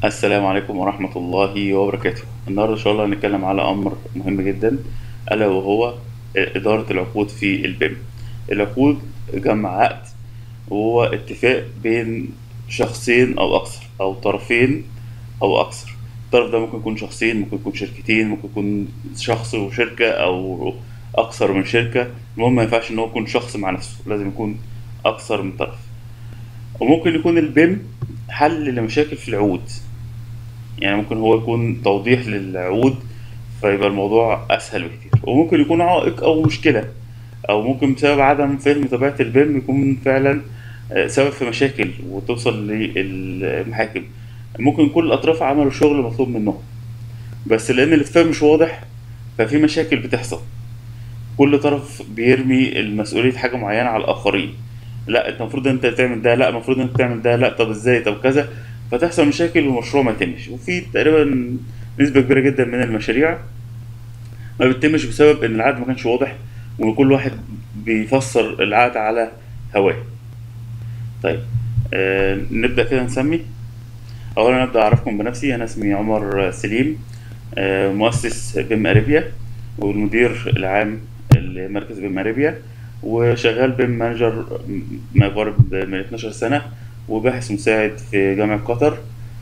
السلام عليكم ورحمة الله وبركاته النهاردة إن شاء الله هنتكلم على أمر مهم جدا ألا وهو إدارة العقود في البيم العقود جمع عقد وهو اتفاق بين شخصين أو أكثر أو طرفين أو أكثر الطرف ده ممكن يكون شخصين ممكن يكون شركتين ممكن يكون شخص وشركة أو أكثر من شركة المهم ما ينفعش إن هو يكون شخص مع نفسه لازم يكون أكثر من طرف وممكن يكون البيم حل لمشاكل في العقود يعني ممكن هو يكون توضيح للعقود فيبقى الموضوع اسهل بكتير وممكن يكون عائق او مشكله او ممكن بسبب عدم فهم طبيعه البيم يكون فعلا آه، سبب في مشاكل وتوصل للمحاكم ممكن كل الاطراف عملوا شغل مطلوب منهم بس لان الاتفاق مش واضح ففي مشاكل بتحصل كل طرف بيرمي المسؤولية حاجة معينة على الآخرين لا انت المفروض انت تعمل ده لا المفروض انت تعمل ده لا طب ازاي طب كذا فتحصل مشاكل والمشروع ما يتمش وفي تقريبا نسبة كبيرة جدا من المشاريع ما بتتمش بسبب ان العقد ما كانش واضح وان كل واحد بيفسر العقد على هواه طيب آه نبدأ كده نسمي اولا نبدأ اعرفكم بنفسي انا اسمي عمر سليم آه مؤسس بيم اريبيا والمدير العام لمركز بيم اريبيا وشغال بيم مانجر ما يقارب من 12 سنة وباحث مساعد في جامعة قطر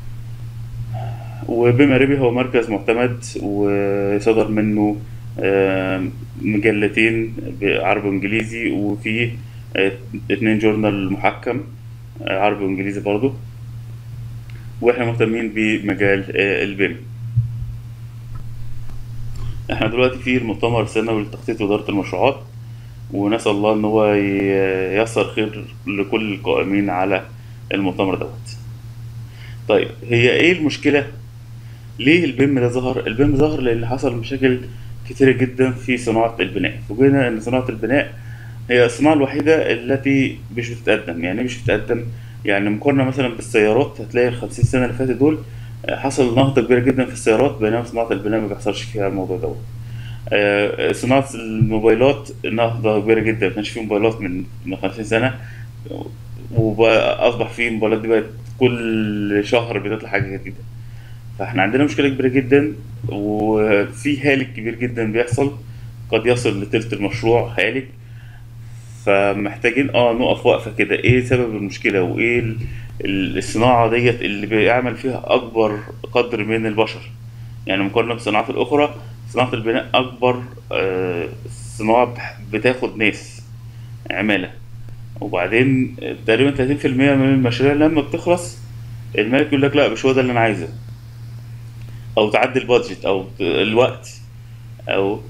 وبما ربي هو مركز معتمد وصدر منه آه، مجلتين عربي وانجليزي وفيه آه، اتنين جورنال محكم آه، عربي وانجليزي برضو واحنا مهتمين بمجال آه، البيم احنا دلوقتي في المؤتمر السنوي لتخطيط وإدارة المشروعات ونسأل الله ان هو ي- ييسر خير لكل القائمين على المؤتمر دوت طيب هي ايه المشكلة ليه البيم ده ظهر؟ البيم ظهر لأن حصل مشاكل كتيرة جدا في صناعة البناء، فوجئنا إن صناعة البناء هي الصناعة الوحيدة التي مش بتتقدم، يعني إيه مش بتتقدم؟ يعني مقارنة مثلا بالسيارات هتلاقي الخمسين سنة اللي فاتت دول آه، حصل نهضة كبيرة جدا في السيارات بينما صناعة البناء ما بيحصلش فيها الموضوع دوت. آه، صناعة الموبايلات نهضة كبيرة جدا، ما كانش في موبايلات من من 50 سنة وبقى أصبح في موبايلات دي بقت كل شهر بتطلع حاجة جديدة. فاحنا عندنا مشكلة كبيرة جدا وفي هالك كبير جدا بيحصل قد يصل لتلت المشروع هالك فمحتاجين اه نقف وقفة كده ايه سبب المشكلة وايه ال- ال- الصناعة ديت اللي بيعمل فيها اكبر قدر من البشر يعني مقارنة بالصناعات الاخرى صناعة البناء اكبر آه، صناعة بح- بتاخد ناس عمالة وبعدين تقريبا 30% من المشاريع لما بتخلص المالك يقول لك لا مش هو ده اللي انا عايزه او تعدي البادجت او ت- الوقت او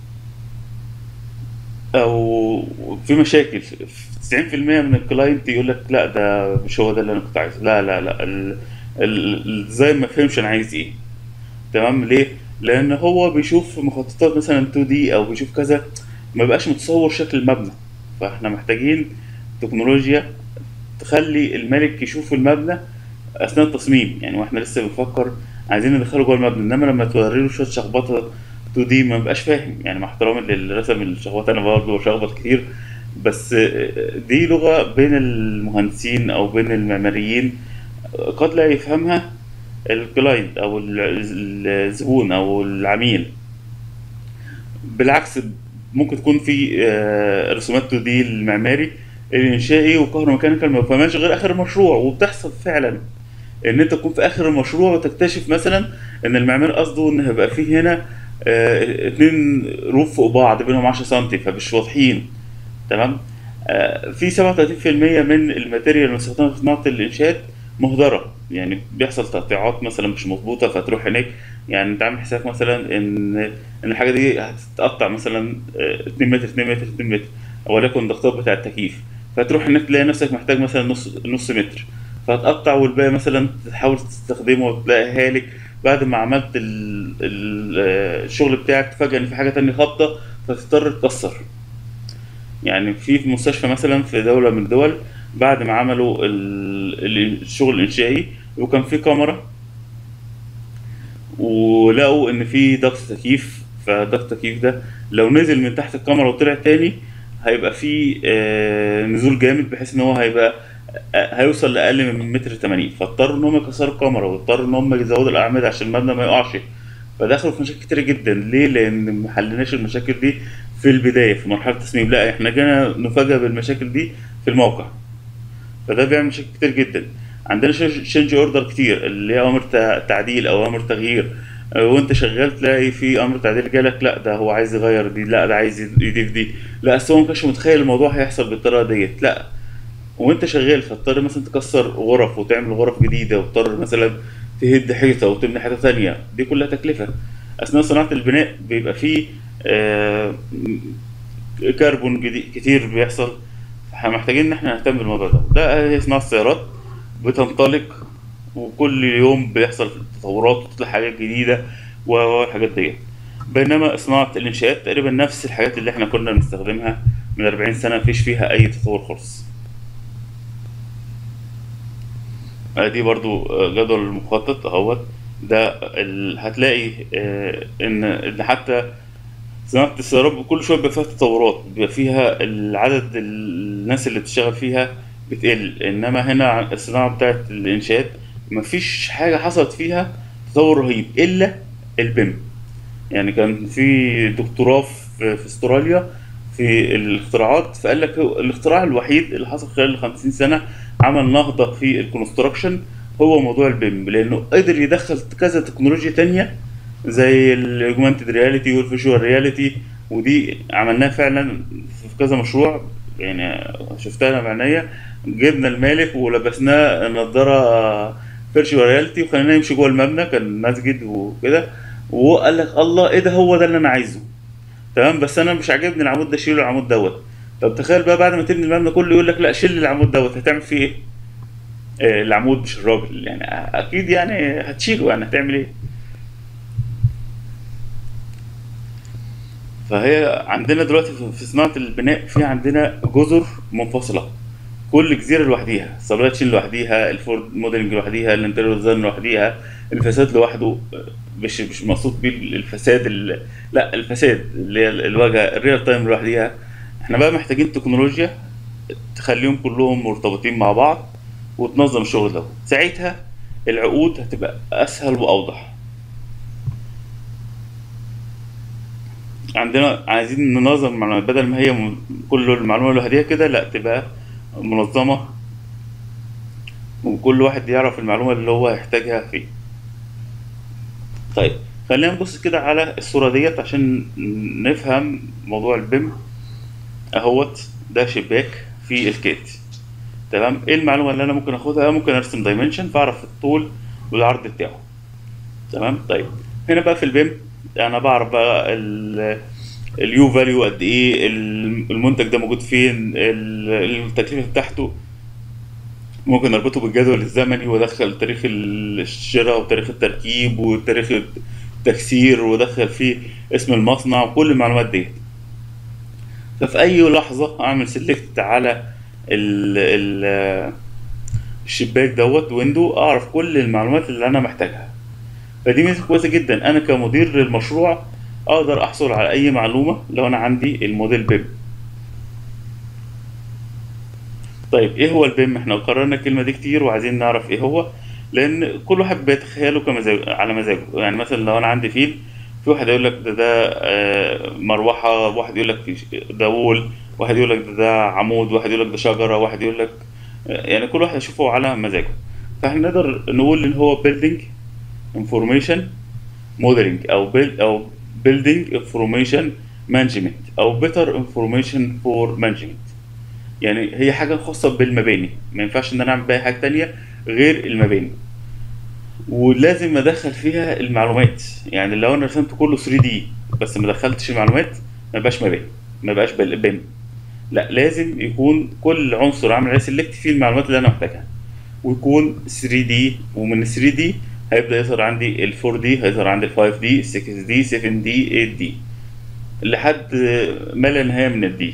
او في مشاكل في 90% من الكلاينت يقول لك لا ده مش هو ده اللي انا كنت عايزه لا لا لا ال- ال- الديزاين ما فهمش انا عايز ايه تمام ليه لان هو بيشوف مخططات مثلا 2 دي او بيشوف كذا ما بقاش متصور شكل المبنى فاحنا محتاجين تكنولوجيا تخلي الملك يشوف المبنى اثناء التصميم يعني واحنا لسه بنفكر عايزين ندخله جوه المبنى انما لما توري له شويه شخبطه 2 دي ما بقاش فاهم يعني مع احترامي للي رسم الشخبطه انا برضه بشخبط كتير بس دي لغه بين المهندسين او بين المعماريين قد لا يفهمها الكلاينت او ال- الزبون او العميل بالعكس ممكن تكون في آه، رسومات 2 دي المعماري الانشائي وكهروميكانيكال ما بفهمهاش غير اخر المشروع وبتحصل فعلا ان انت تكون في اخر المشروع وتكتشف مثلا ان المعمار قصده ان هيبقى فيه هنا آه، اتنين روف فوق بعض بينهم 10 سم فمش واضحين تمام آه، في 37% من الماتيريال المستخدمه في صناعه الانشاءات مهدره يعني بيحصل تقطيعات مثلا مش مظبوطه فتروح هناك يعني انت عامل حسابك مثلا ان ان الحاجه دي هتتقطع مثلا آه، 2 متر 2 متر 2 متر وليكن الضغطات بتاع التكييف فتروح هناك تلاقي نفسك محتاج مثلا نص نص متر فتقطع والباقي مثلا تحاول تستخدمه وتلاقي هالك بعد ما عملت ال- ال- آه، الشغل بتاعك تفاجئ ان في حاجه تانية خابطه فتضطر تكسر يعني في في مستشفى مثلا في دولة من الدول بعد ما عملوا ال- ال- الشغل الإنشائي وكان في كاميرا ولقوا إن في ضغط تكييف فضغط التكييف ده لو نزل من تحت الكاميرا وطلع تاني هيبقى في آه، نزول جامد بحيث إن هو هيبقى آه، هيوصل لاقل من متر 80 فاضطروا ان هم يكسروا الكاميرا واضطروا ان هم يزودوا الاعمده عشان المبنى ما يقعش فدخلوا في مشاكل كتيره جدا ليه لان ما حليناش المشاكل دي في البدايه في مرحله التصميم لا احنا جينا نفاجئ بالمشاكل دي في الموقع فده بيعمل مشاكل كتير جدا عندنا شينج اوردر كتير اللي هي امر تع- تعديل او امر تغيير آه، وانت شغال تلاقي في امر تعديل جالك لا ده هو عايز يغير دي لا ده عايز يضيف دي لا اصل هو ما كانش متخيل الموضوع هيحصل بالطريقه ديت لا وانت شغال فاضطر مثلا تكسر غرف وتعمل غرف جديده واضطر مثلا تهد حيطه وتبني حيطه ثانيه دي كلها تكلفه اثناء صناعه البناء بيبقى فيه آه، كربون جديد كتير بيحصل احنا محتاجين ان احنا نهتم بالموضوع ده ده هي صناعه السيارات بتنطلق وكل يوم بيحصل تطورات وتطلع حاجات جديده و- والحاجات ديت بينما صناعه الانشاءات تقريبا نفس الحاجات اللي احنا كنا بنستخدمها من 40 سنه مفيش فيها اي تطور خالص آه، دي برضو آه، جدول المخطط اهوت ده ال... هتلاقي آه، ان ان حتى صناعة السيارات كل شوية بيبقى فيها تطورات بيبقى فيها العدد الناس اللي بتشتغل فيها بتقل انما هنا الصناعة بتاعت الانشاءات مفيش حاجة حصلت فيها تطور رهيب الا البيم يعني كان في دكتوراه في, في استراليا في الاختراعات فقال لك هو الاختراع الوحيد اللي حصل خلال ال 50 سنه عمل نهضه في الكونستراكشن هو موضوع البيم لانه قدر يدخل كذا تكنولوجيا تانية زي الاوجمانتد رياليتي والفيجوال رياليتي ودي عملناها فعلا في كذا مشروع يعني شفتها انا بعينيا جبنا المالك ولبسناه نظاره فيرتشوال رياليتي وخليناه يمشي جوه المبنى كان مسجد وكده وهو قال لك الله ايه ده هو ده اللي انا عايزه تمام بس انا مش عاجبني العمود ده شيله العمود دوت طب تخيل بقى بعد ما تبني المبنى كله يقول لك لا شيل العمود دوت هتعمل فيه ايه؟ آه العمود مش الراجل يعني اكيد يعني هتشيله يعني هتعمل ايه؟ فهي عندنا دلوقتي في في صناعة البناء في عندنا جزر منفصلة كل جزيرة لوحديها سبلاي تشين لوحديها الفورد موديلنج لوحديها الانتريور ديزاين لوحديها الفساد لوحده مش مش مقصود بيه الفساد ال... لا الفساد اللي هي الواجهة الريال تايم لوحديها احنا بقى محتاجين تكنولوجيا تخليهم كلهم مرتبطين مع بعض وتنظم الشغل ده ساعتها العقود هتبقى اسهل واوضح عندنا عايزين ننظم المعلومات بدل ما هي م- كل المعلومة لوحديها كده لا تبقى منظمة وكل واحد يعرف المعلومة اللي هو يحتاجها فيه طيب خلينا نبص كده على الصورة ديت عشان نفهم موضوع البيم اهوت ده شباك في الكيت تمام ايه المعلومة اللي انا ممكن اخدها ممكن ارسم دايمنشن فاعرف الطول والعرض بتاعه تمام طيب هنا بقى في البيم انا بعرف بقى ال اليو فاليو قد ايه ال- المنتج ده موجود فين ال- التكلفه بتاعته ممكن اربطه بالجدول الزمني وادخل تاريخ الشراء وتاريخ التركيب وتاريخ التكسير وادخل فيه اسم المصنع وكل المعلومات دي ففي اي لحظه اعمل سيلكت على ال ال الشباك دوت ويندو اعرف كل المعلومات اللي انا محتاجها فدي ميزه كويسه جدا انا كمدير للمشروع اقدر احصل على اي معلومه لو انا عندي الموديل بيم طيب ايه هو البيم احنا قررنا الكلمه دي كتير وعايزين نعرف ايه هو لان كل واحد بيتخيله كمزاج على مزاجه يعني مثلا لو انا عندي فيل في واحد يقول لك ده ده آه، مروحه واحد يقول لك ده وول واحد يقول لك ده, ده عمود واحد يقول لك ده شجره واحد يقول لك آه، يعني كل واحد يشوفه على مزاجه فاحنا نقدر نقول ان هو building information modeling او build او building information management او better information for management يعني هي حاجة خاصة بالمباني ما ينفعش ان انا اعمل بيها حاجة تانية غير المباني ولازم ادخل فيها المعلومات يعني لو انا رسمت كله 3 دي بس ما دخلتش المعلومات ما بقاش مباني ما بقاش بيم لا لازم يكون كل عنصر عامل عليه سيلكت فيه المعلومات اللي انا محتاجها ويكون 3 دي ومن 3 دي هيبدا يظهر عندي ال 4 دي هيظهر عندي ال 5 دي 6 دي 7 دي 8 دي لحد ما لا نهايه من الدي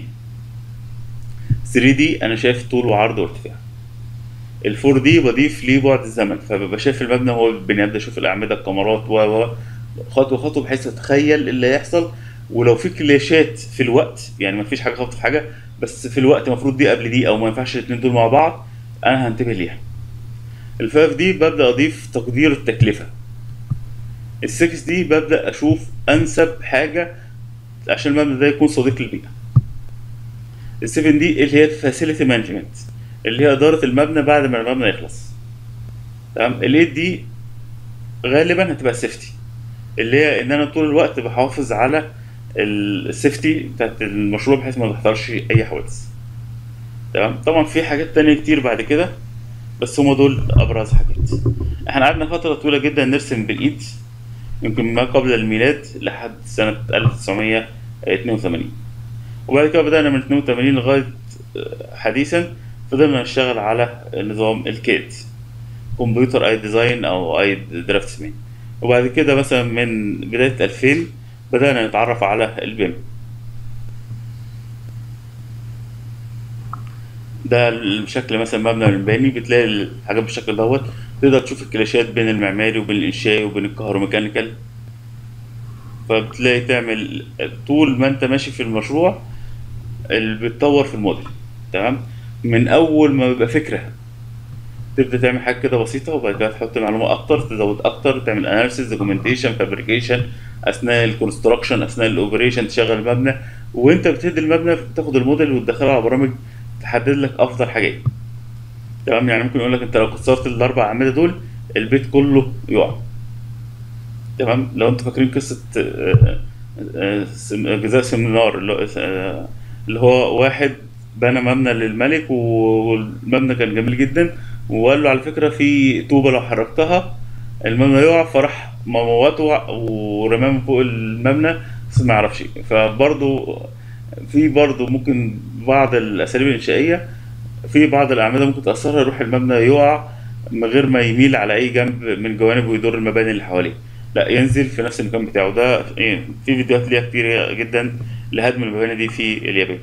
3 دي انا شايف طول وعرض وارتفاع ال 4 دي بضيف ليه بعد الزمن فببقى شايف المبنى هو البني ابدا اشوف الاعمده الكاميرات و و خطوه خطوه بحيث اتخيل اللي هيحصل ولو في كلاشات في الوقت يعني ما فيش حاجه خبط في حاجه بس في الوقت المفروض دي قبل دي او ما ينفعش الاثنين دول مع بعض انا هنتبه ليها الفايف دي ببدا اضيف تقدير التكلفه السكس دي ببدا اشوف انسب حاجه عشان المبنى ده يكون صديق للبيئه السفن دي اللي هي الفاسيلتي مانجمنت اللي هي اداره المبنى بعد ما المبنى يخلص تمام الايت دي غالبا هتبقى السيفتي اللي هي ان انا طول الوقت بحافظ على السيفتي بتاعت المشروع بحيث ما تحصلش اي حوادث تمام طبعا في حاجات تانية كتير بعد كده بس هما دول ابرز حاجات احنا قعدنا فترة طويلة جدا نرسم بالايد يمكن ما قبل الميلاد لحد سنة 1982 وبعد كده بدأنا من 82 لغاية حديثا فضلنا نشتغل على نظام الكيد كمبيوتر اي ديزاين او اي درافتسمان وبعد كده مثلا من بداية 2000 بدأنا نتعرف على البيم ده الشكل مثلا مبنى مباني بتلاقي الحاجات بالشكل دوت تقدر تشوف الكلاشات بين المعماري وبين الانشائي وبين الكهروميكانيكال فبتلاقي تعمل طول ما انت ماشي في المشروع اللي بتطور في الموديل تمام من اول ما بيبقى فكره تبدا تعمل حاجه كده بسيطه وبعد كده تحط معلومه اكتر تزود اكتر تعمل اناليسيز دوكيومنتيشن فابريكيشن اثناء الكونستراكشن اثناء الاوبريشن تشغل المبنى وانت بتهدي المبنى بتاخد الموديل وتدخله على برامج تحدد لك افضل حاجات تمام يعني ممكن يقول لك انت لو كسرت الاربع اعمده دول البيت كله يقع تمام لو انتوا فاكرين قصه جزاء سمنار اللي هو واحد بنى مبنى للملك والمبنى كان جميل جدا وقال له على فكره في طوبه لو حركتها المبنى يقع فراح موته ورماه من فوق المبنى بس ما يعرفش فبرضه في برضه ممكن بعض الاساليب الانشائيه في بعض الاعمده ممكن تاثرها يروح المبنى يقع من غير ما يميل على اي جنب من جوانب ويضر المباني اللي حواليه لا ينزل في نفس المكان بتاعه ده في فيديوهات ليها كتير جدا لهدم المباني دي في اليابان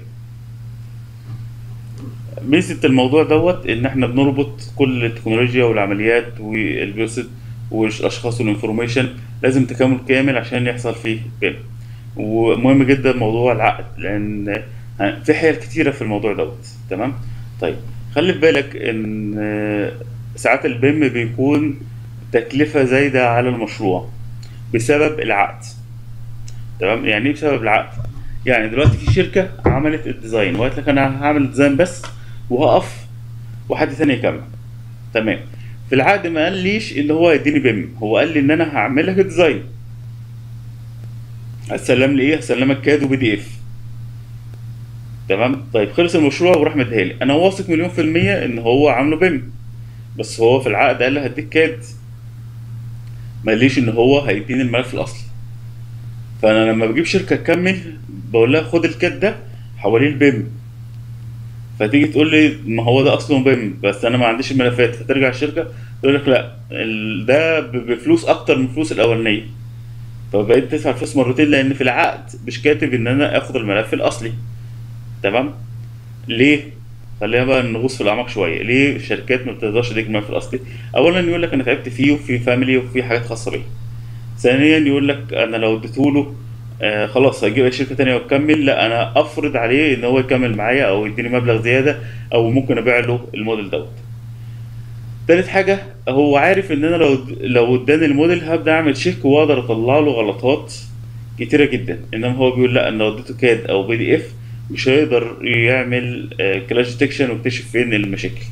ميزة الموضوع دوت ان احنا بنربط كل التكنولوجيا والعمليات والبيوسيت والاشخاص والانفورميشن لازم تكامل كامل عشان يحصل فيه بيم ومهم جدا موضوع العقد لان في حيل كتيرة في الموضوع دوت تمام طيب خلي في بالك ان ساعات البيم بيكون تكلفة زايدة على المشروع بسبب العقد تمام يعني ايه بسبب العقد يعني دلوقتي في شركة عملت الديزاين وقالت لك انا هعمل الديزاين بس وهقف وحد تاني يكمل تمام في العقد ما قاليش ان هو يديني بيم هو قال لي ان انا هعمل لك الديزاين هتسلم لي ايه هسلمك كاد وبي دي اف تمام طيب خلص المشروع وراح مديها لي انا واثق مليون في المية ان هو عامله بيم بس هو في العقد قال لي هديك كاد ما قاليش ان هو هيديني الملف الاصلي فانا لما بجيب شركه تكمل بقول لها خد الكاد ده حواليه البيم فتيجي تقول لي ما هو ده اصله بيم بس انا ما عنديش الملفات فترجع الشركه تقول لك لا ده بفلوس اكتر من الفلوس الاولانيه فبقيت تدفع الفلوس مرتين لان في العقد مش كاتب ان انا اخد الملف الاصلي تمام ليه خلينا بقى نغوص في الاعماق شويه ليه الشركات ما بتقدرش تديك الملف الاصلي اولا يقول لك انا تعبت فيه وفي فاميلي وفي حاجات خاصه بيا ثانيا يقول لك انا لو اديتهوله آه خلاص هجيب اي شركه تانية وتكمل لا انا افرض عليه ان هو يكمل معايا او يديني مبلغ زياده او ممكن ابيع له الموديل دوت تالت حاجه هو عارف ان انا لو لو اداني الموديل هبدا اعمل شيك واقدر اطلع له غلطات كتيره جدا انما هو بيقول لا انا لو اديته كاد او بي دي اف مش هيقدر يعمل كلاش ديتكشن ويكتشف فين المشاكل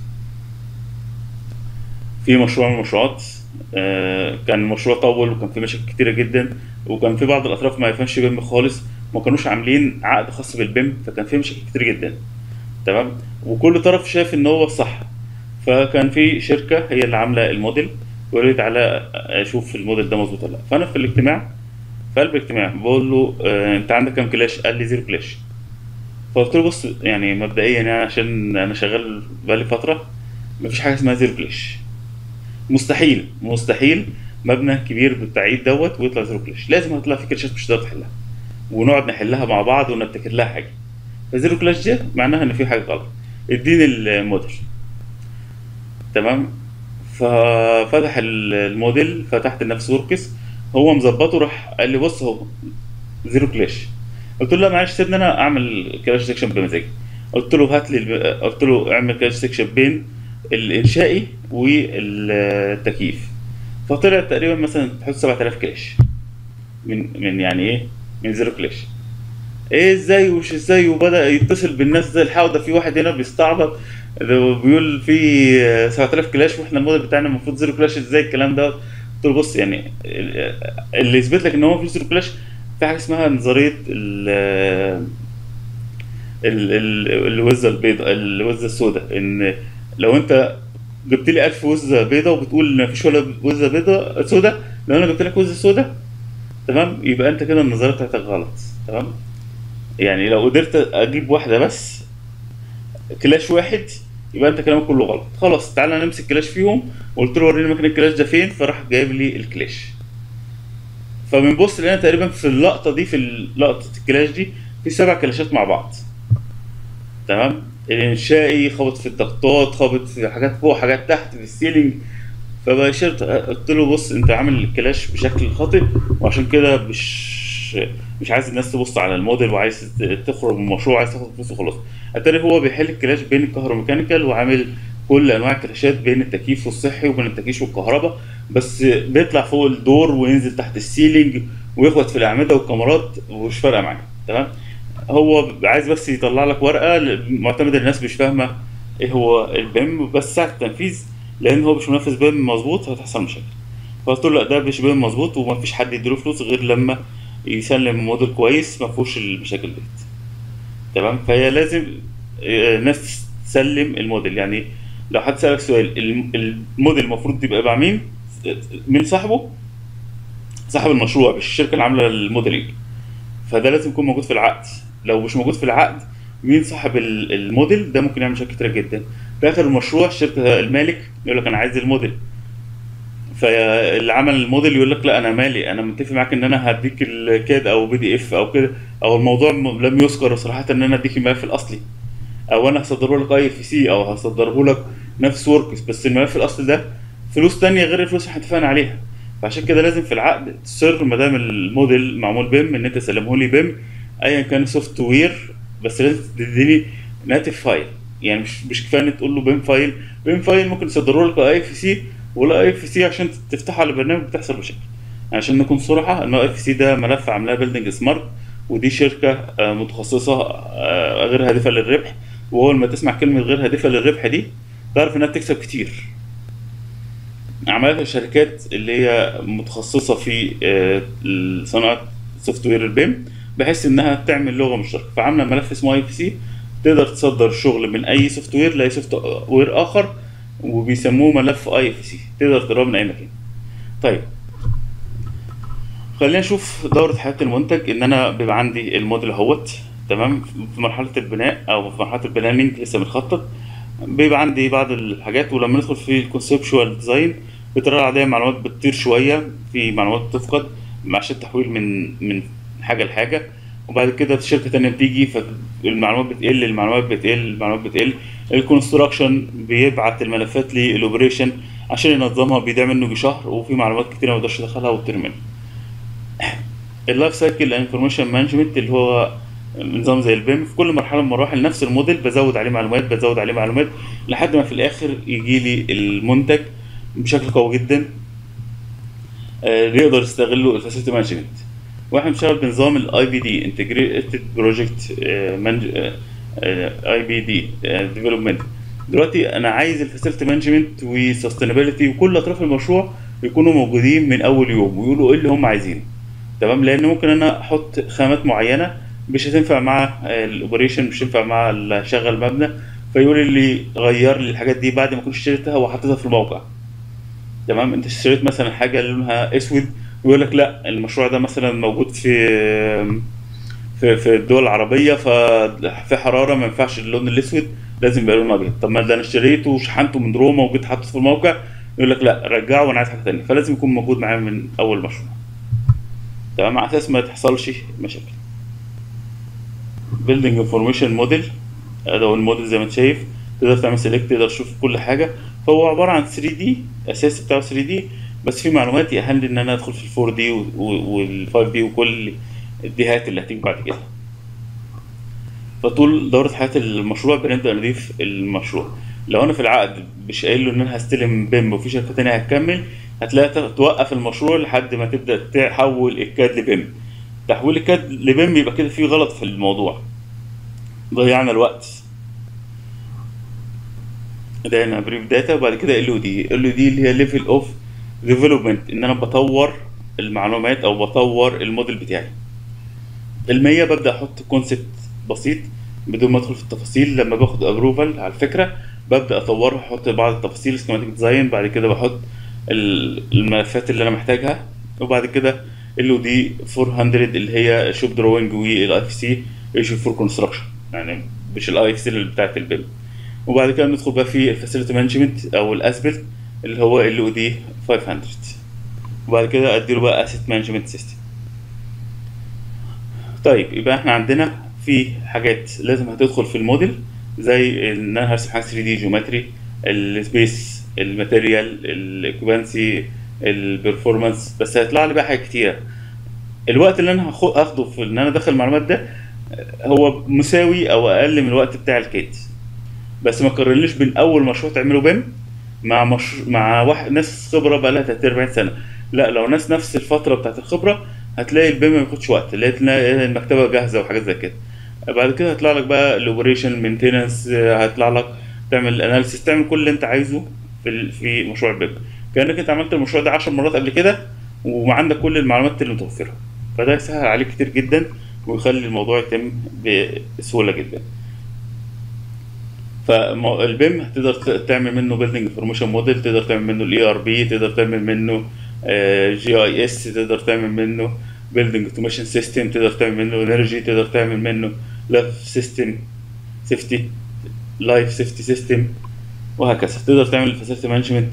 في مشروع من المشروعات كان المشروع طول وكان في مشاكل كتيره جدا وكان في بعض الاطراف ما يفهمش بيم خالص ما كانوش عاملين عقد خاص بالبيم فكان في مشاكل كتير جدا تمام وكل طرف شايف ان هو الصح فكان في شركه هي اللي عامله الموديل وقال لي تعالى اشوف الموديل ده مظبوط ولا لا فانا في الاجتماع في قلب الاجتماع بقول له آه انت عندك كام كلاش قال لي زيرو كلاش فقلت له بص يعني مبدئيا يعني عشان انا شغال بقالي فتره مفيش حاجه اسمها زيرو كلاش مستحيل مستحيل مبنى كبير بالتعيد دوت ويطلع زيرو كلاش لازم هتطلع في كلاشات مش هتقدر تحلها ونقعد نحلها مع بعض ونبتكر لها حاجه فزيرو كلاش دي معناها ان في حاجه غلط اديني الموديل تمام ففتح الموديل فتحت لنفسي وركس هو مظبطه راح قال لي بص هو زيرو كلاش قلت له لا معلش سيبني انا اعمل كلاش سيكشن بمزاجي قلت له هات لي الب... قلت له اعمل كلاش سيكشن بين الانشائي والتكييف فطلع تقريبا مثلا تحط 7000 كلاش من من يعني ايه من زيرو كلاش ايه ازاي ومش ازاي وبدا يتصل بالناس زي الحاو ده في واحد هنا بيستعبط ده بيقول في 7000 كلاش واحنا الموديل بتاعنا المفروض زيرو كلاش ازاي الكلام ده قلت له بص يعني ال- اللي يثبت لك ان هو في زيرو كلاش في حاجه اسمها نظريه ال ال- ال- الوزه البيضاء الوزه السوداء ان لو انت جبت لي 1000 وزه بيضاء وبتقول ما فيش ولا وزه بيضاء سوداء لو انا جبت لك وزه سوداء تمام يبقى انت كده النظريه بتاعتك غلط تمام يعني لو قدرت اجيب واحده بس كلاش واحد يبقى انت كلامك كله غلط خلاص تعالى نمسك كلاش فيهم وقلت له وريني مكان الكلاش ده فين فراح جايب لي الكلاش فبنبص لقينا تقريبا في اللقطه دي في لقطه الكلاش دي في سبع كلاشات مع بعض تمام الانشائي خبط في الضغطات خبط في حاجات فوق حاجات تحت في السيلينج فباشرت قلت له بص انت عامل الكلاش بشكل خاطئ وعشان كده مش مش عايز الناس تبص على الموديل وعايز تخرج من المشروع عايز تاخد فلوس وخلاص اتاري هو بيحل الكلاش بين الكهروميكانيكال وعامل كل انواع الكلاشات بين التكييف والصحي وبين التكييف والكهرباء بس بيطلع فوق الدور وينزل تحت السيلينج ويخبط في الاعمده والكاميرات ومش فارقه معاه تمام هو عايز بس يطلع لك ورقه معتمد الناس مش فاهمه ايه هو البيم بس ساعه التنفيذ لان هو مش منفذ بيم مظبوط هتحصل مشاكل فقلت له لا ده مش بيم مظبوط ومفيش حد يديله فلوس غير لما يسلم موديل كويس ما فيهوش المشاكل ديت تمام فهي لازم آه، الناس تسلم الموديل يعني لو حد سألك سؤال الم- الموديل المفروض يبقى مع مين مين صاحبه صاحب المشروع مش الشركه اللي عامله الموديلنج فده لازم يكون موجود في العقد لو مش موجود في العقد مين صاحب ال- الموديل ده ممكن يعمل مشاكل كتير جدا في اخر المشروع الشركه المالك يقول لك انا عايز الموديل فاللي عمل الموديل يقول لك لا انا مالي انا متفق معاك ان انا هديك الكاد او بي دي اف او كده او الموضوع م- لم يذكر صراحه ان انا اديك الملف الاصلي او انا هصدره لك اي اف سي او هصدره لك نفس وركس بس الملف الاصلي ده فلوس تانية غير الفلوس اللي احنا اتفقنا عليها فعشان كده لازم في العقد تصر ما دام الموديل معمول بيم ان انت تسلمه لي بيم ايا كان السوفت وير بس لازم تديني ناتف فايل يعني مش مش كفايه ان تقول له بيم فايل بيم فايل ممكن تصدره لك اي اف سي ولا اي اف سي عشان تفتحه على البرنامج بتحصل مشاكل عشان نكون صراحه ان اي اف سي ده ملف عاملاه بيلدنج سمارت ودي شركه آه، متخصصه آه، غير هادفه للربح واول ما تسمع كلمه غير هادفه للربح دي تعرف انها بتكسب كتير عملت الشركات اللي هي متخصصه في آه، صناعه سوفت وير البيم بحيث انها تعمل لغه مشتركه فعامله ملف اسمه اي اف سي تقدر تصدر الشغل من اي سوفت وير لاي سوفت وير اخر وبيسموه ملف اي اف سي تقدر تقراه من اي مكان طيب خلينا نشوف دورة حياة المنتج ان انا بيبقى عندي الموديل اهوت تمام في مرحلة البناء او في مرحلة البلاننج لسه بنخطط بيبقى عندي بعض الحاجات ولما ندخل في الكونسبشوال ديزاين بطريقة عادية معلومات بتطير شوية في معلومات بتفقد عشان التحويل من من حاجة لحاجة وبعد كده شركة تانية بتيجي فالمعلومات بتقل المعلومات بتقل المعلومات بتقل الكونستراكشن بيبعت الملفات للاوبريشن عشان ينظمها بيضيع منه يجي شهر وفي معلومات كتير ما يقدرش يدخلها وترمي اللايف سايكل انفورميشن مانجمنت اللي هو نظام زي البيم في كل مرحله من المراحل نفس الموديل بزود عليه معلومات بزود عليه معلومات لحد ما في الاخر يجي لي المنتج بشكل قوي جدا آه، يقدر يستغله الفاسيلتي مانجمنت واحنا بنشتغل بنظام الاي بي دي انتجريتد بروجكت اي بي دي ديفلوبمنت دلوقتي انا عايز الفاسيلتي مانجمنت وسستينابيلتي وكل اطراف المشروع يكونوا موجودين من اول يوم ويقولوا ايه اللي هم عايزينه تمام لان ممكن انا احط خامات معينه مش هتنفع مع الاوبريشن مش هتنفع مع اللي شغل مبنى فيقول لي غير لي الحاجات دي بعد ما كنت اشتريتها وحطيتها في الموقع تمام انت اشتريت مثلا حاجه لونها اسود ويقول لك لا المشروع ده مثلا موجود في في في الدول العربيه ففي حراره ما ينفعش اللون الاسود لازم يبقى لونه ابيض طب ما ده انا اشتريته وشحنته من روما وجيت حاطه في الموقع يقول لك لا رجعه وانا عايز حاجه ثانيه فلازم يكون موجود معايا من اول مشروع تمام على اساس ما تحصلش مشاكل بيلدينج انفورميشن موديل ده هو الموديل زي ما انت شايف تقدر تعمل سيلكت تقدر تشوف كل حاجه فهو عباره عن 3 دي اساس بتاعه 3 دي بس في معلومات يأهل ان انا ادخل في ال 4 دي وال 5 دي وكل الديهات اللي هتيجي بعد كده فطول دورة حياة المشروع بنبدأ نضيف المشروع لو انا في العقد مش قايل له ان انا هستلم بيم وفي شركه تانية هتكمل هتلاقي توقف المشروع لحد ما تبدا تحول الكاد لبيم تحويل الكاد لبيم يبقى كده في غلط في الموضوع ضيعنا الوقت ده هنا بريف داتا وبعد كده ال او دي ال او دي اللي هي ليفل اوف ديفلوبمنت ان انا بطور المعلومات او بطور الموديل بتاعي المية ببدا احط كونسبت بسيط بدون ما ادخل في التفاصيل لما باخد ابروفال على الفكره ببدا اطورها احط بعض التفاصيل سكيماتيك ديزاين بعد كده بحط ال- الملفات اللي انا محتاجها وبعد كده ال او دي 400 اللي هي شوب دروينج والاي اف سي ايشو فور كونستراكشن يعني مش الاي اف سي اللي بتاعت البيم وبعد كده ندخل بقى في الفاسيلتي مانجمنت او الاسبل اللي هو ال او دي 500 وبعد كده اديله بقى اسيت مانجمنت سيستم طيب يبقى احنا عندنا في حاجات لازم هتدخل في الموديل زي ان انا هرسم حاجه 3 دي جيومتري السبيس الماتيريال الاكوبانسي البرفورمانس بس هيطلع لي بقى حاجات كتيره الوقت اللي انا هاخ- هاخده في ان انا ادخل المعلومات ده هو مساوي او اقل من الوقت بتاع الكيت بس ما قارنليش بين اول مشروع تعمله بيم مع مش... مع واحد ناس خبره بقى لها 30 40 سنه لا لو ناس نفس الفتره بتاعت الخبره هتلاقي البيم ما بياخدش وقت تلاقي تلاقي المكتبه جاهزه وحاجات زي كده بعد كده هيطلع لك بقى الاوبريشن مينتيننس هيطلع لك تعمل اناليسيس تعمل كل اللي انت عايزه في ال- في مشروع البيم كانك انت عملت المشروع ده 10 مرات قبل كده وعندك كل المعلومات اللي متوفره فده يسهل عليك كتير جدا ويخلي الموضوع يتم بسهوله جدا فالبيم هتقدر ت- تعمل منه بيلدينج انفورميشن موديل تقدر تعمل منه الاي ار بي تقدر تعمل منه جي اي اس تقدر تعمل منه بيلدينج اوتوميشن سيستم تقدر تعمل منه انرجي تقدر تعمل منه لايف سيستم سيفتي لايف سيفتي سيستم وهكذا تقدر تعمل فاسيلتي مانجمنت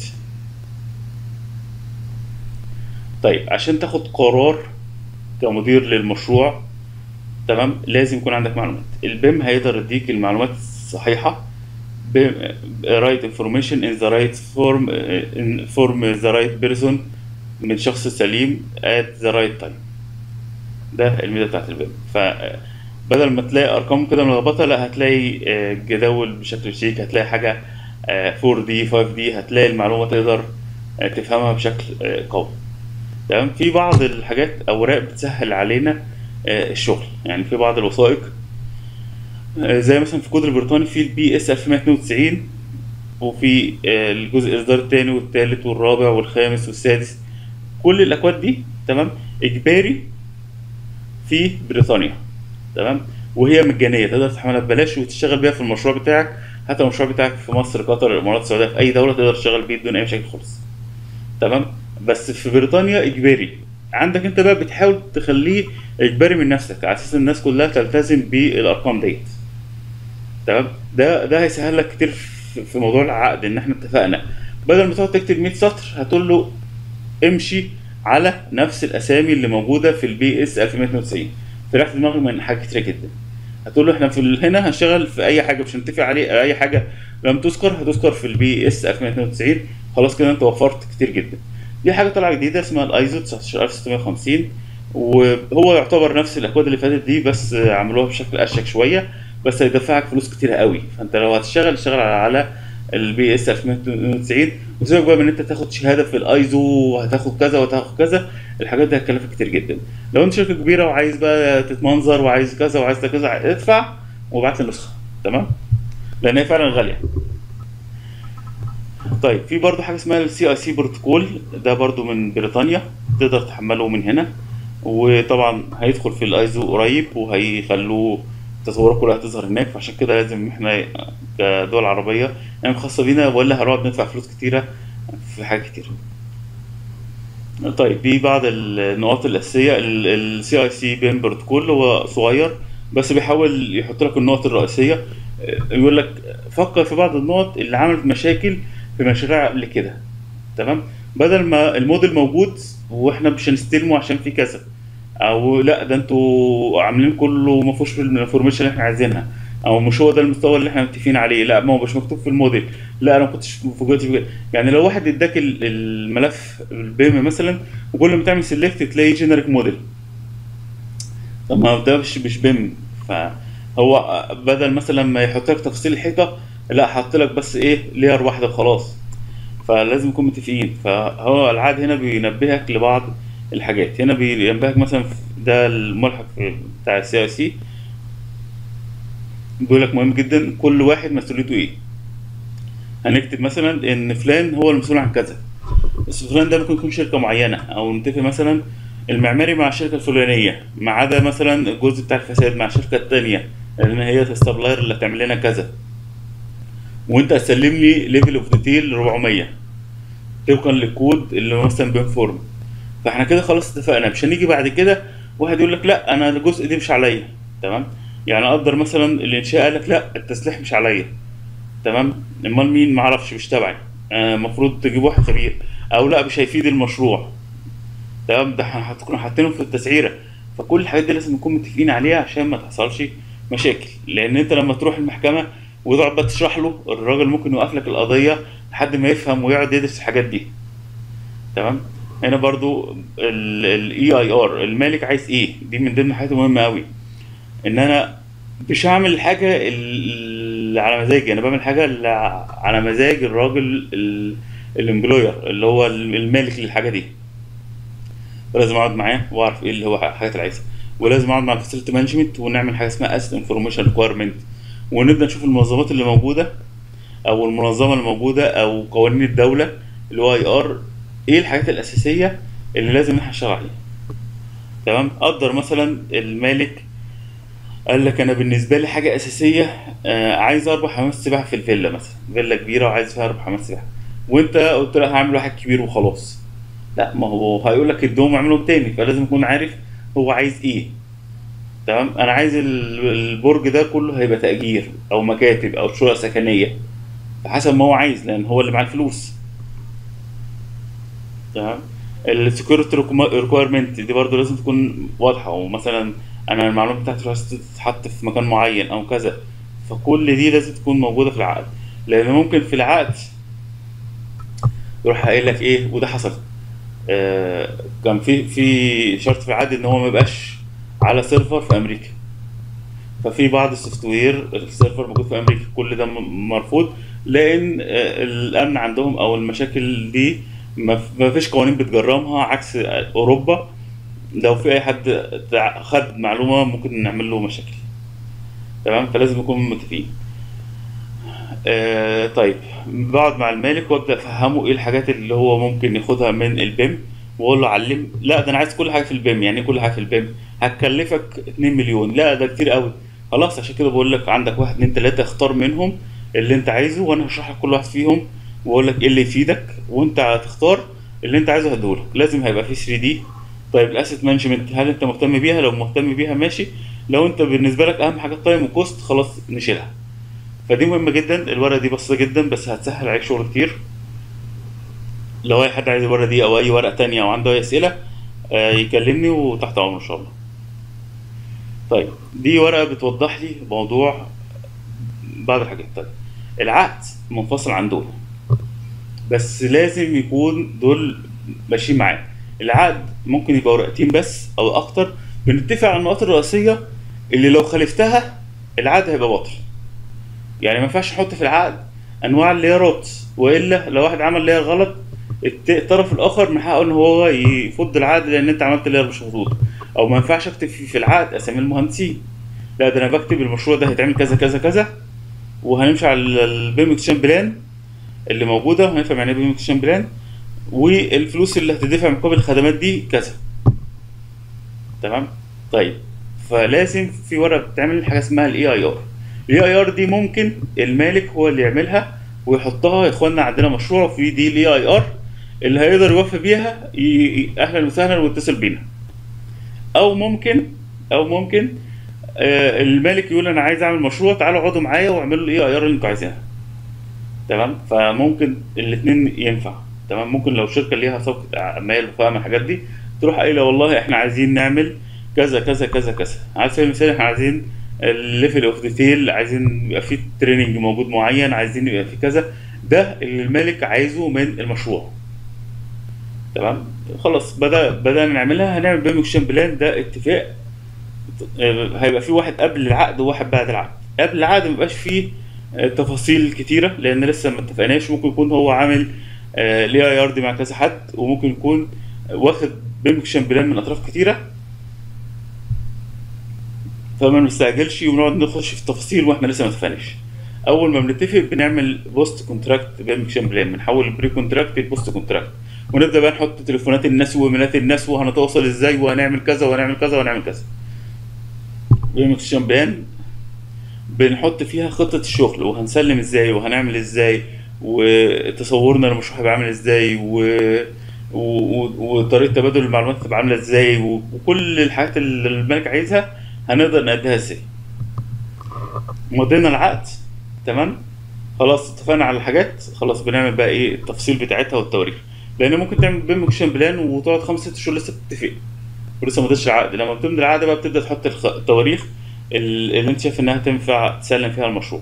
طيب عشان تاخد قرار كمدير للمشروع تمام لازم يكون عندك معلومات البيم هيقدر يديك المعلومات الصحيحه رايت انفورميشن ان ذا رايت فورم ان فورم ذا رايت بيرسون من شخص سليم at the right time ده الميزه بتاعت البيم فبدل ما تلاقي ارقام كده ملخبطه لا هتلاقي آه، جداول بشكل شيك هتلاقي حاجه آه، 4 دي 5 دي هتلاقي المعلومه تقدر آه، تفهمها بشكل آه، قوي تمام في بعض الحاجات اوراق بتسهل علينا آه، الشغل يعني في بعض الوثائق آه، زي مثلا في الكود البريطاني في البي اس 1192 وفي آه، الجزء الاصدار الثاني والثالث والرابع والخامس والسادس كل الاكواد دي تمام اجباري في بريطانيا تمام وهي مجانيه تقدر تحملها ببلاش وتشتغل بيها في المشروع بتاعك حتى المشروع بتاعك في مصر قطر الامارات السعوديه في اي دوله تقدر تشتغل بيه بدون اي مشاكل خالص تمام بس في بريطانيا اجباري عندك انت بقى بتحاول تخليه اجباري من نفسك على اساس الناس كلها تلتزم بالارقام ديت تمام ده ده هيسهل لك كتير في في موضوع العقد ان احنا اتفقنا بدل ما تقعد تكتب 100 سطر هتقول له امشي على نفس الاسامي اللي موجوده في البي اس 1192 فرحت دماغي من حاجات كتير جدا هتقول له احنا في ال- هنا هنشتغل في اي حاجه مش هنتفق عليه اي حاجه لم تذكر هتذكر في البي اس 1192 خلاص كده انت وفرت كتير جدا دي حاجه طالعه جديده اسمها الايزو 19650 وهو يعتبر نفس الاكواد اللي فاتت دي بس عملوها بشكل اشيك شويه بس هيدفعك فلوس كتيره قوي فانت لو هتشتغل اشتغل على البي اس 1192 وسيبك بقى من ان انت تاخد شهاده في الايزو وهتاخد كذا وهتاخد كذا الحاجات دي هتكلفك كتير جدا لو انت شركه كبيره وعايز بقى تتمنظر وعايز كذا وعايز كذا ادفع وابعت لي نسخه تمام لان هي فعلا غاليه طيب في برضو حاجه اسمها السي اي سي بروتوكول ده برضو من بريطانيا تقدر تحمله من هنا وطبعا هيدخل في الايزو قريب وهيخلوه التطورات كلها تظهر هناك فعشان كده لازم احنا كدول عربيه يعني خاصه بينا ولا هنقعد ندفع فلوس كتيره في حاجات كتير طيب دي بعض النقاط الاساسيه السي اي سي بيم بروتوكول هو صغير بس بيحاول يحط لك النقط الرئيسيه يقول لك فكر في بعض النقط اللي عملت مشاكل في مشاريع قبل كده تمام بدل ما الموديل موجود واحنا مش هنستلمه عشان في كذا او لا ده انتوا عاملين كله ما فيهوش الانفورميشن اللي احنا عايزينها او مش هو ده المستوى اللي احنا متفقين عليه لا ما هو مش مكتوب في الموديل لا انا ما كنتش فوجئت في كده يعني لو واحد اداك ال- الملف البيم مثلا وكل ما تعمل سيلكت تلاقي جينيريك موديل طب ما ده مش مش بيم فهو بدل مثلا ما يحط لك تفاصيل الحيطه لا حط لك بس ايه لير واحده وخلاص فلازم نكون متفقين فهو العقد هنا بينبهك لبعض الحاجات هنا بينبهك مثلا في- ده الملحق بتاع السي اي سي بيقول لك مهم جدا كل واحد مسؤوليته ايه هنكتب مثلا ان فلان هو المسؤول عن كذا بس فلان ده ممكن يكون شركه معينه او نتفق مثلا المعماري مع الشركه الفلانيه ما عدا مثلا الجزء بتاع الفساد مع الشركه التانيه لان هي السبلاير اللي هتعمل لنا كذا وانت هتسلم لي ليفل اوف ديتيل 400 طبقا للكود اللي مثلا بينفورم فاحنا كده خلاص اتفقنا مش هنيجي بعد كده واحد يقول لك لا انا الجزء دي مش عليا تمام يعني اقدر مثلا الانشاء قال لك لا التسليح مش عليا تمام امال مين ما اعرفش مش تبعي المفروض تجيب واحد خبير او لا مش هيفيد المشروع تمام ده احنا هتكونوا حاطينهم في التسعيره فكل الحاجات دي لازم نكون متفقين عليها عشان ما تحصلش مشاكل لان انت لما تروح المحكمه وتقعد بقى تشرح له الراجل ممكن يوقف لك القضيه لحد ما يفهم ويقعد يدرس الحاجات دي تمام هنا برضو الاي اي ار المالك عايز ايه دي من ضمن الحاجات المهمه قوي ان انا مش هعمل الحاجه اللي على مزاجي انا بعمل حاجه اللي على مزاج الراجل الامبلوير اللي هو المالك للحاجه دي ولازم اقعد معاه واعرف ايه اللي هو الحاجات اللي عايزها ولازم اقعد مع الفاسيلتي مانجمنت ونعمل حاجه اسمها اسيت انفورميشن ريكويرمنت ونبدا نشوف المنظمات اللي موجوده او المنظمه اللي موجوده او قوانين الدوله اللي هو اي ار ايه الحاجات الاساسيه اللي لازم احنا نشتغل عليها تمام قدر مثلا المالك قال لك انا بالنسبه لي حاجه اساسيه آه عايز اربع حمامات سباحه في الفيلا مثلا فيلا كبيره وعايز فيها اربع حمامات سباحه وانت قلت له هعمل واحد كبير وخلاص لا ما هو هيقول لك ادهم اعملهم تاني فلازم يكون عارف هو عايز ايه تمام انا عايز البرج ده كله هيبقى تاجير او مكاتب او شقق سكنيه حسب ما هو عايز لان هو اللي معاه الفلوس تمام السكيورتي ريكويرمنت دي برضو لازم تكون واضحه ومثلا انا المعلومات بتاعتي لازم تتحط في مكان معين او كذا فكل دي لازم تكون موجوده في العقد لان ممكن في العقد يروح قايل لك ايه وده حصل آه كان في في شرط في العقد ان هو ما يبقاش على سيرفر في امريكا ففي بعض السوفت وير السيرفر موجود في امريكا كل ده مرفوض لان آه الامن عندهم او المشاكل دي ما فيش قوانين بتجرمها عكس اوروبا لو في اي حد خد معلومه ممكن نعمل له مشاكل تمام فلازم نكون متفقين آه طيب بقعد مع المالك وابدا افهمه ايه الحاجات اللي هو ممكن ياخدها من البيم واقول له علم لا ده انا عايز كل حاجه في البيم يعني ايه كل حاجه في البيم هتكلفك 2 مليون لا ده كتير قوي خلاص عشان كده بقول لك عندك واحد اتنين تلاته اختار منهم اللي انت عايزه وانا هشرح لك كل واحد فيهم واقول لك ايه اللي يفيدك وانت هتختار اللي انت عايزه هديهولك لازم هيبقى فيه 3 دي طيب الاسيت مانجمنت هل انت مهتم بيها لو مهتم بيها ماشي لو انت بالنسبه لك اهم حاجه تايم وكوست خلاص نشيلها فدي مهمه جدا الورقه دي بسيطه جدا بس هتسهل عليك شغل كتير لو اي حد عايز الورقه دي او اي ورقه تانية او عنده اي اسئله آه يكلمني وتحت امره ان شاء الله طيب دي ورقه بتوضح لي موضوع بعض الحاجات طيب العقد منفصل عن دول بس لازم يكون دول ماشيين معاه العقد ممكن يبقى ورقتين بس او اكتر بنتفق على النقاط الرئيسيه اللي لو خالفتها العقد هيبقى باطل يعني ما ينفعش نحط في العقد انواع الليرات والا لو واحد عمل لير غلط الطرف الاخر من حقه ان هو يفض العقد لان انت عملت لير مش مظبوط او ما ينفعش اكتب في العقد اسامي المهندسين لا ده انا بكتب المشروع ده هيتعمل كذا كذا كذا وهنمشي على البيم اكشن بلان اللي موجوده وهنفهم يعني ايه بيم اكشن بلان والفلوس اللي هتدفع مقابل الخدمات دي كذا تمام طيب فلازم في ورقه بتعمل حاجه اسمها الاي اي ار الاي اي ار دي ممكن المالك هو اللي يعملها ويحطها يا اخوانا عندنا مشروع في دي الاي اي ار اللي هيقدر يوفي بيها اهلا وسهلا واتصل بينا او ممكن او ممكن آه المالك يقول انا عايز اعمل مشروع تعالوا اقعدوا معايا واعملوا الاي اي ار اللي انتوا عايزينها تمام فممكن الاثنين ينفع تمام ممكن لو شركه ليها صفقه اعمال وفاهمه الحاجات دي تروح قايله والله احنا عايزين نعمل كذا كذا كذا كذا على سبيل المثال احنا عايزين الليفل اوف ديتيل عايزين يبقى في تريننج موجود معين عايزين يبقى في كذا ده اللي المالك عايزه من المشروع تمام خلاص بدا بدانا نعملها هنعمل بيم اكشن بلان ده اتفاق هيبقى في واحد قبل العقد وواحد بعد العقد قبل العقد ما يبقاش فيه آه، تفاصيل كتيره لان لسه ما اتفقناش ممكن يكون هو عامل الاي اي ار دي مع كذا حد وممكن يكون واخد بيمكشن بلان من اطراف كتيره فما نستعجلش ونقعد نخش في التفاصيل واحنا لسه ما اتفقناش اول ما بنتفق بنعمل بوست كونتراكت بيمكشن بلان بنحول البري كونتراكت لبوست كونتراكت ونبدا بقى نحط تليفونات الناس وايميلات الناس وهنتواصل ازاي وهنعمل كذا وهنعمل كذا وهنعمل كذا بيمكشن بلان بنحط فيها خطة الشغل وهنسلم ازاي وهنعمل ازاي وتصورنا للمشروع هيبقى عامل ازاي و... و... و... وطريقة تبادل المعلومات هتبقى عاملة ازاي و... وكل الحاجات اللي الملك عايزها هنقدر نأديها ازاي مضينا العقد تمام خلاص اتفقنا على الحاجات خلاص بنعمل بقى ايه التفصيل بتاعتها والتواريخ لان ممكن تعمل بيمكشن بلان وتقعد خمس ست شهور لسه بتتفق ولسه ما ضيتش العقد لما بتمضي العقد بقى بتبدا تحط الخ- التواريخ ال- اللي انت شايف انها تنفع تسلم فيها المشروع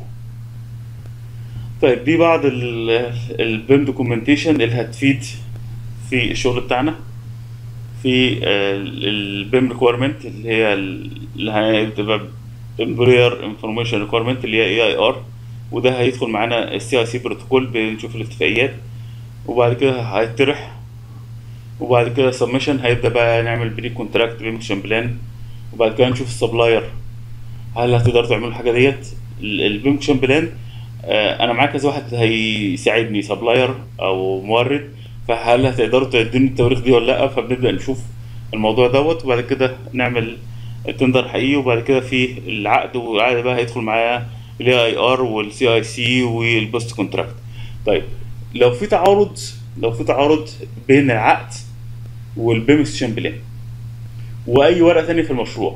طيب دي بعض البيم دوكيومنتيشن اللي هتفيد في الشغل بتاعنا في البيم ريكويرمنت اللي هي ال- اللي هتبقى امبرير انفورميشن ريكويرمنت اللي هي اي اي ار وده هيدخل معانا السي اي سي بروتوكول بنشوف الاتفاقيات وبعد كده هيطرح وبعد كده سبمشن هيبدا بقى نعمل بري كونتراكت بيمكشن بلان وبعد كده نشوف السبلاير هل هتقدروا تعملوا الحاجه ديت البيمكشن بلان آه، انا معايا كذا واحد هيساعدني سبلاير او مورد فهل هتقدروا تدوني التواريخ دي ولا لا فبنبدا نشوف الموضوع دوت وبعد كده نعمل التندر حقيقي وبعد كده في العقد والعقد بقى هيدخل معاه الاي اي ار والسي اي سي والبوست كونتراكت طيب لو في تعارض لو في تعارض بين العقد والبيمكشن بلان واي ورقه تانية في المشروع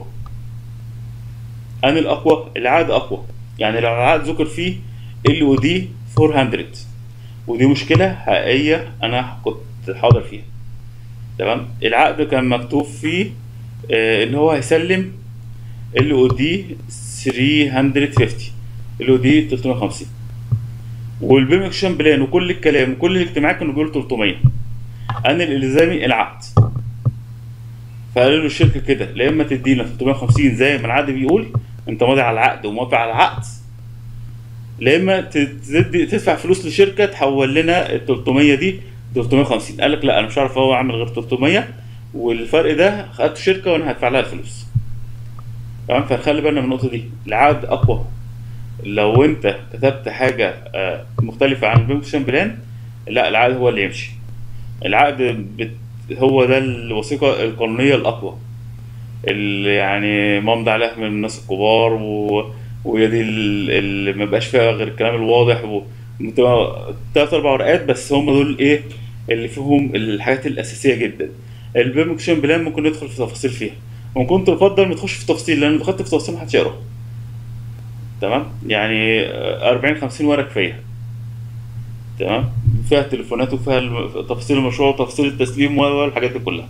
انا الاقوى العقد اقوى يعني لو العقد ذكر فيه ال او دي 400 ودي مشكله حقيقيه انا كنت حاضر فيها تمام العقد كان مكتوب فيه آه ان هو هيسلم ال او دي 350 ال او دي 350 والبيمكشن بلان وكل الكلام وكل الاجتماعات كانوا بيقولوا 300 انا الالزامي العقد فقالوا له الشركه كده لا اما تدينا 350 زي ما العقد بيقول انت ماضي على العقد وموافق على العقد لا اما تدي تدفع فلوس لشركه تحول لنا ال 300 دي 350 قال لك لا انا مش عارف هو عامل غير 300 والفرق ده خدته شركه وانا هدفع لها الفلوس تمام فنخلي بالنا من النقطه دي العقد اقوى لو انت كتبت حاجه آه، مختلفه عن البيمكشن بلان لا العقد هو اللي يمشي العقد بت هو ده الوثيقه القانونيه الاقوى اللي يعني ممضي عليها من الناس الكبار و... وهي دي ال- اللي ما بقاش فيها غير الكلام الواضح و... بتبقى تلات اربع ورقات بس هم دول ايه اللي فيهم الحاجات الاساسيه جدا البيمكشن بلان ممكن ندخل في تفاصيل فيها وكنت بفضل ما تخش في تفاصيل لان لو دخلت في تفاصيل محدش يقراها تمام يعني آه، 40 50 ورقه كفايه تمام فيها تليفونات وفيها الم- تفاصيل المشروع وتفاصيل التسليم والحاجات دي كلها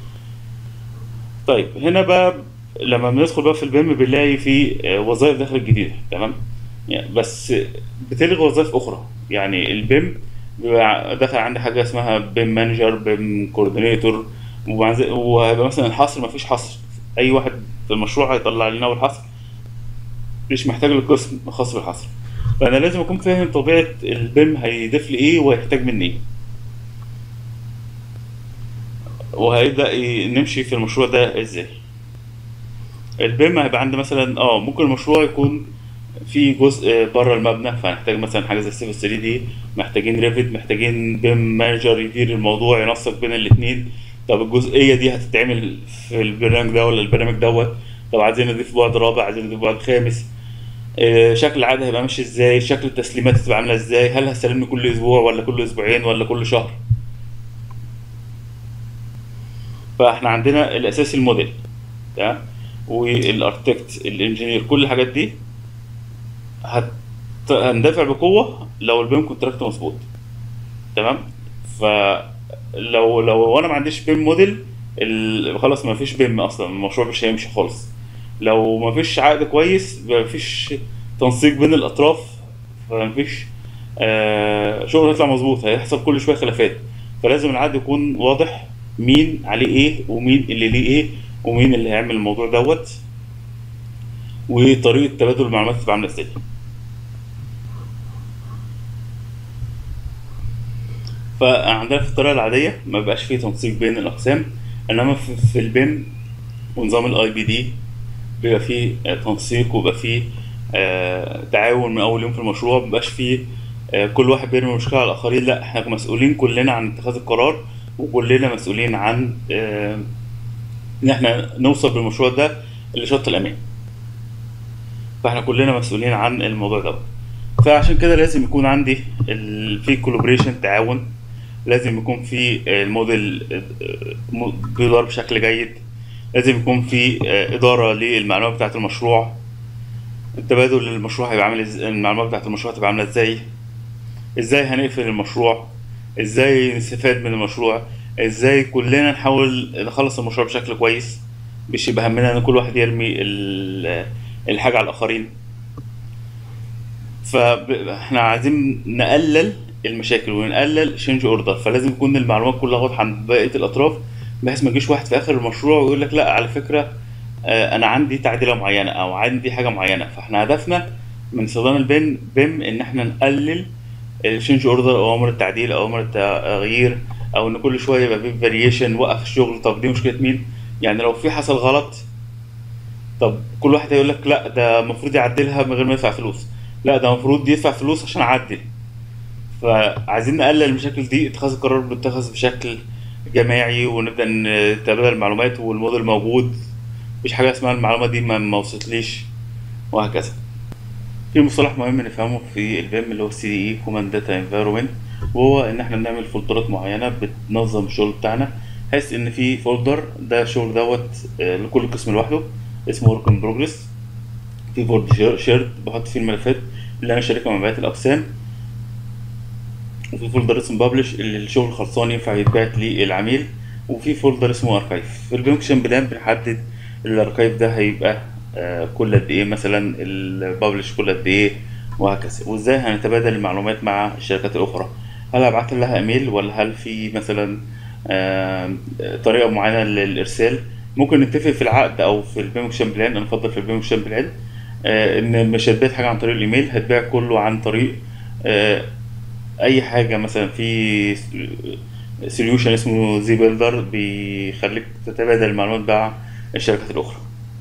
طيب هنا بقى لما بندخل بقى في البيم بنلاقي في آه، وظائف داخل الجديدة تمام يعني بس بتلغي وظائف أخرى يعني البيم بيبقى داخل عندي حاجة اسمها بيم مانجر بيم كوردينيتور وهيبقى مثلا الحصر مفيش حصر أي واحد في المشروع هيطلع لنا أول حصر مش محتاج لقسم خاص بالحصر فأنا لازم أكون فاهم طبيعة البيم هيضيف لي إيه وهيحتاج مني إيه وهيبدأ ي- نمشي في المشروع ده ازاي البيم هيبقى عندي مثلا اه ممكن المشروع يكون في جزء بره المبنى فهنحتاج مثلا حاجه زي سيفل 3 دي محتاجين ريفت محتاجين بيم مانجر يدير الموضوع ينسق بين الاثنين طب الجزئيه دي هتتعمل في البرنامج ده ولا البرنامج دوت طب عايزين نضيف بعد رابع عايزين نضيف بعد خامس آه، شكل العقد هيبقى ماشي ازاي شكل التسليمات هتبقى عامله ازاي هل هستلمني كل اسبوع ولا كل اسبوعين ولا كل شهر فاحنا عندنا الاساسي الموديل تمام والاركتكت الانجينير كل الحاجات دي هت... هندفع بقوه لو البيم كونتراكت مظبوط تمام فلو لو انا ما عنديش بيم موديل ال... خلاص ما فيش بيم اصلا المشروع مش هيمشي خالص لو ما فيش عقد كويس ما فيش تنسيق بين الاطراف فما فيش آه شغل هيطلع مظبوط هيحصل كل شويه خلافات فلازم العقد يكون واضح مين عليه ايه ومين اللي ليه ايه ومين اللي هيعمل الموضوع دوت وطريقه تبادل المعلومات تبقى عامله ازاي فعندنا في الطريقه العاديه ما بيبقاش فيه تنسيق بين الاقسام انما في, في البيم ونظام الاي بي دي بيبقى فيه آه، تنسيق وبيبقى فيه آه، تعاون من اول يوم في المشروع مبيبقاش فيه آه، كل واحد بيرمي المشكله على الاخرين لا احنا مسؤولين كلنا عن اتخاذ القرار وكلنا مسؤولين عن آه، ان احنا نوصل بالمشروع ده لشط الامان فاحنا كلنا مسؤولين عن الموضوع ده فعشان كده لازم يكون عندي ال... في كولابريشن تعاون لازم يكون في الموديل م- بيدار بشكل جيد لازم يكون في آه، إدارة للمعلومات بتاعة المشروع التبادل للمشروع هيبقى عامل ازاي المعلومات بتاعة المشروع هتبقى عاملة ازاي ازاي هنقفل المشروع ازاي نستفاد من المشروع ازاي كلنا نحاول نخلص المشروع بشكل كويس مش يبقى همنا ان كل واحد يرمي ال- الحاجة على الآخرين فاحنا عايزين نقلل المشاكل ونقلل شينج اوردر فلازم يكون المعلومات كلها واضحه عند بقيه الاطراف بحيث ما يجيش واحد في اخر المشروع ويقول لك لا على فكره آه، انا عندي تعديله معينه او عندي حاجه معينه فاحنا هدفنا من استخدام البيم بيم ان احنا نقلل الشينج اوردر او امر التعديل او امر التغيير او ان كل شويه يبقى في فاريشن وقف الشغل طب دي مشكله مين يعني لو في حصل غلط طب كل واحد هيقول لك لا ده المفروض يعدلها من غير ما يدفع فلوس لا ده المفروض يدفع فلوس عشان اعدل فعايزين نقلل المشاكل دي اتخاذ القرار بيتخذ بشكل جماعي ونبدا نتبادل المعلومات والموديل موجود مفيش حاجه اسمها المعلومه دي ما ما وصلتليش وهكذا في مصطلح مهم نفهمه في البيم اللي هو السي دي اي كوماند داتا انفايرمنت وهو ان احنا بنعمل فولدرات معينه بتنظم الشغل بتاعنا بحيث ان في فولدر ده الشغل دوت آه، لكل قسم لوحده اسمه ورك ان بروجرس في فولدر شيرد بحط فيه الملفات اللي انا شاركها مع بقيه الاقسام وفي فولدر اسمه بابلش اللي الشغل خلصان ينفع يتبعت للعميل وفي فولدر اسمه اركايف في البنكشن بلان بنحدد الاركايف ده هيبقى آه، كل قد ايه مثلا البابلش كل قد ايه وهكذا وازاي هنتبادل المعلومات مع الشركات الاخرى هل هبعت لها ايميل ولا هل في مثلا آه، طريقه معينه للارسال ممكن نتفق في العقد او في البنكشن بلان انا افضل في البنكشن بلان آه، ان مش هتبيع حاجه عن طريق الايميل هتبيع كله عن طريق آه، اي حاجه مثلا في سوليوشن اسمه زي بيلدر بيخليك تتبادل المعلومات مع الشركات الاخرى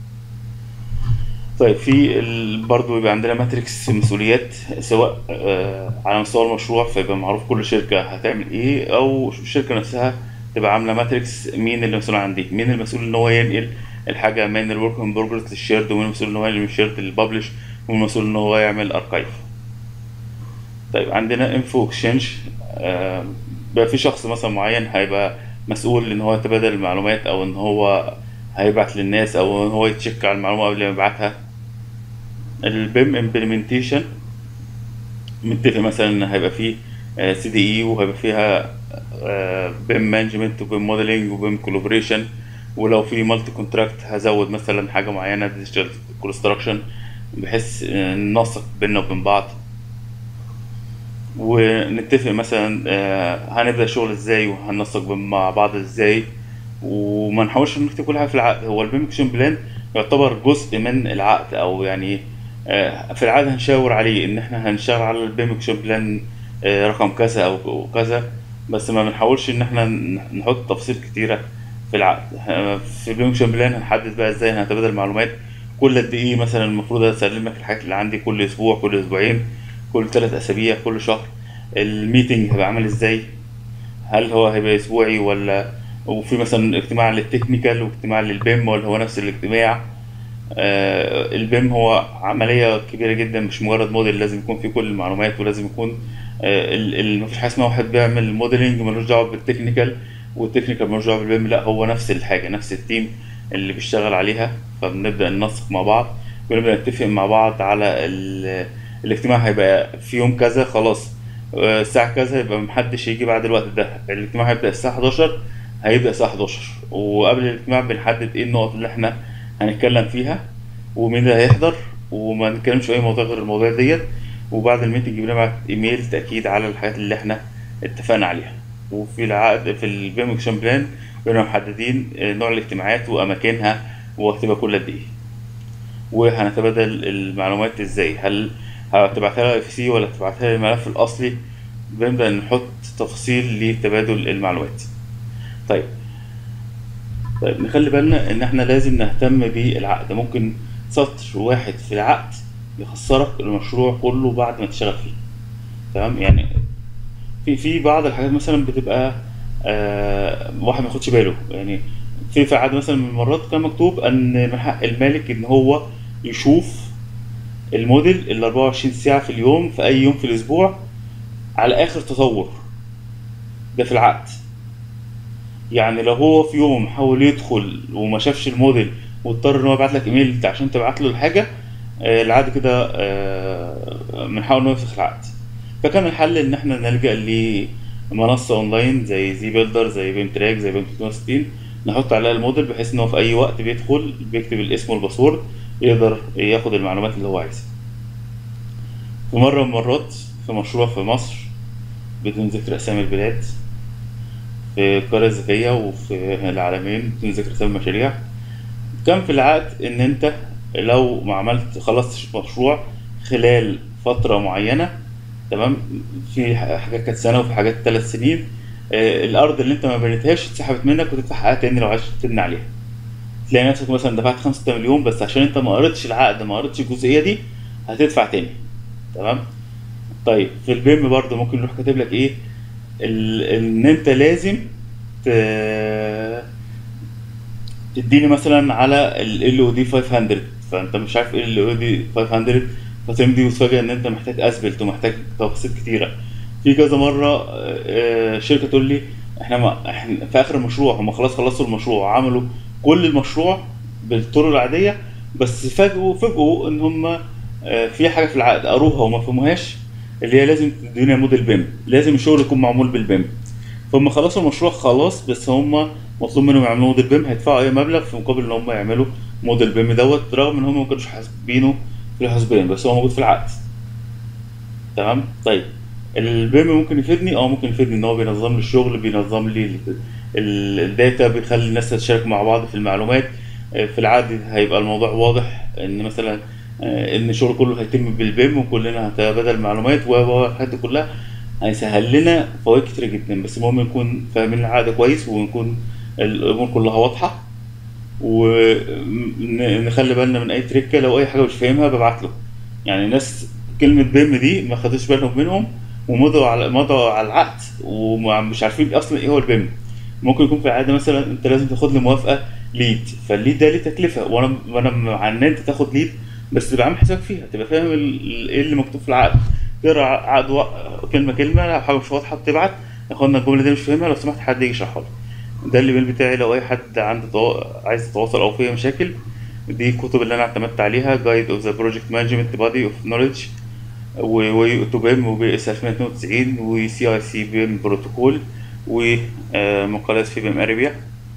طيب في ال... برضه يبقى عندنا ماتريكس مسؤوليات سواء آه، على مستوى المشروع فيبقى معروف كل شركه هتعمل ايه او الشركه نفسها تبقى عامله ماتريكس مين اللي مسؤول عن دي مين المسؤول ان هو ينقل الحاجه من الورك ان بروجرس للشيرد ومين المسؤول ان هو ينقل من الشيرد للببلش ومين المسؤول ان هو يعمل اركايف طيب عندنا انفو اكسشينج بقى في شخص مثلا معين هيبقى مسؤول ان هو يتبادل المعلومات او ان هو هيبعت للناس او ان هو يتشيك على المعلومه قبل ما يبعتها البيم امبلمنتيشن متفق مثلا ان هيبقى فيه سي دي اي وهيبقى فيها بيم مانجمنت وبيم موديلنج وبيم كولابوريشن ولو في مالتي كونتراكت هزود مثلا حاجه معينه ديجيتال كونستراكشن بحيث آه، ننسق بيننا وبين بعض ونتفق مثلا آه، هنبدا شغل ازاي وهننسق مع بعض ازاي وما نحاولش نكتب كل حاجه في العقد هو البيم اكشن بلان يعتبر جزء من العقد او يعني آه، في العقد هنشاور عليه ان احنا هنشتغل على البيم اكشن بلان آه، رقم كذا او أو كذا بس ما بنحاولش ان احنا نحط تفاصيل كتيره في العقد آه، في البيم اكشن بلان هنحدد بقى ازاي هنتبادل المعلومات كل قد ايه مثلا المفروض اسلم لك الحاجات اللي عندي كل اسبوع كل اسبوعين كل ثلاث اسابيع كل شهر الميتنج هيبقى عامل ازاي هل هو هيبقى اسبوعي ولا وفي مثلا اجتماع للتكنيكال واجتماع للبيم ولا هو نفس الاجتماع آه، البيم هو عملية كبيرة جدا مش مجرد موديل لازم يكون فيه كل المعلومات ولازم يكون آه، ال- ال- مفيش حاجة اسمها واحد بيعمل موديلنج ملوش دعوة بالتكنيكال والتكنيكال ملوش دعوة بالبيم لا هو نفس الحاجة نفس التيم اللي بيشتغل عليها فبنبدأ ننسق مع بعض ونبدأ نتفق مع بعض على ال- الاجتماع هيبقى في يوم كذا خلاص آه، الساعة كذا يبقى محدش يجي بعد الوقت ده الاجتماع هيبدأ الساعة 11 هيبدأ الساعة 11 وقبل الاجتماع بنحدد ايه النقط اللي احنا هنتكلم فيها ومين اللي هيحضر وما نتكلمش في اي موضوع غير المواضيع ديت وبعد الميتنج بنبعت ايميل تأكيد على الحاجات اللي احنا اتفقنا عليها وفي العقد في البيم اكشن بلان بنبقى محددين آه، نوع الاجتماعات واماكنها وهتبقى كل قد ايه وهنتبادل المعلومات ازاي هل هتبعتها لها اف سي ولا هتبعتها لي الملف الاصلي بنبدأ نحط تفاصيل لتبادل المعلومات طيب طيب نخلي بالنا ان احنا لازم نهتم بالعقد ممكن سطر واحد في العقد يخسرك المشروع كله بعد ما تشتغل فيه تمام يعني في في بعض الحاجات مثلا بتبقى آه واحد ما ياخدش باله يعني في في عقد مثلا من المرات كان مكتوب ان من حق المالك ان هو يشوف الموديل ال 24 ساعة في اليوم في أي يوم في الأسبوع على آخر تطور ده في العقد يعني لو هو في يوم حاول يدخل وما شافش الموديل واضطر ان هو يبعت لك ايميل انت عشان تبعت له الحاجه آه، العقد كده آه، من حقه انه يفسخ العقد فكان الحل ان احنا نلجا لمنصه اونلاين زي زي بيلدر زي بيم تراك زي بيم 360 نحط عليها الموديل بحيث ان هو في اي وقت بيدخل بيكتب الاسم والباسورد يقدر ياخد المعلومات اللي هو عايزها في مره من المرات في مشروع في مصر بدون ذكر اسامي البلاد في القرية الذكية وفي العالمين بدون ذكر اسامي المشاريع كان في العقد ان انت لو ما عملت خلصتش مشروع خلال فترة معينة تمام في حاجات كانت سنة وفي حاجات ثلاث سنين آه، الأرض اللي أنت ما بنيتهاش اتسحبت منك وتدفع حقها تاني لو عايز تبني عليها تلاقي نفسك مثلا دفعت 5 مليون بس عشان أنت ما قريتش العقد ما قريتش الجزئية دي هتدفع تاني تمام طيب في البيم برضه ممكن يروح كاتب لك إيه ال- ان انت لازم ت- تديني مثلا على ال او دي 500 فانت مش عارف ايه ال او دي 500 فتمضي وتفاجئ ان انت محتاج اسبلت ومحتاج تفاصيل كتيره في كذا مره آه، آه، شركه تقول لي احنا ما احنا في اخر المشروع هم خلاص خلصوا المشروع عملوا كل المشروع بالطرق العاديه بس فاجئوا فاجئوا ان هم آه، في حاجه في العقد قروها وما فهموهاش اللي هي لازم تدينا موديل بيم لازم الشغل يكون معمول بالبيم فهم خلصوا المشروع خلاص بس هم مطلوب منهم يعملوا موديل بيم هيدفعوا اي مبلغ في مقابل ان هم يعملوا موديل بيم دوت رغم ان هم ما كانوش حاسبينه في الحسبان بس هو موجود في العقد تمام طيب البيم ممكن يفيدني اه ممكن يفيدني ان هو بينظم لي الشغل بينظم لي ال- ال- الداتا بيخلي الناس تتشارك مع بعض في المعلومات آه، في العقد هيبقى الموضوع واضح ان مثلا آه، ان الشغل كله هيتم بالبيم وكلنا هنتبادل معلومات و و الحاجات دي كلها هيسهل لنا فوائد كتير جدا بس المهم نكون فاهمين العقد كويس ونكون الامور كلها واضحه ونخلي بالنا من اي تريكه لو اي حاجه مش فاهمها ببعت له يعني ناس كلمه بيم دي ما خدوش بالهم منهم ومضوا على مضوا على العقد ومش عارفين اصلا ايه هو البيم ممكن يكون في العاده مثلا انت لازم تاخد لي موافقه ليد فالليد ده ليه تكلفه وانا وانا مع ان انت تاخد ليد بس تبقى عامل حسابك فيها تبقى فاهم ال- ال- ايه اللي مكتوب في العقد تقرا عقد و... كلمه كلمه لو حاجه مش واضحه بتبعت يا اخوانا الجمله دي مش فاهمها لو سمحت حد يجي يشرحها لي ده الليميل بتاعي لو اي حد عنده طو... عايز يتواصل او فيه مشاكل دي الكتب اللي انا اعتمدت عليها جايد اوف ذا بروجكت مانجمنت بادي اوف نوليدج و بيم وبي اس 1992 وسي اي سي بيم بروتوكول ومقالات في بيم اريبيا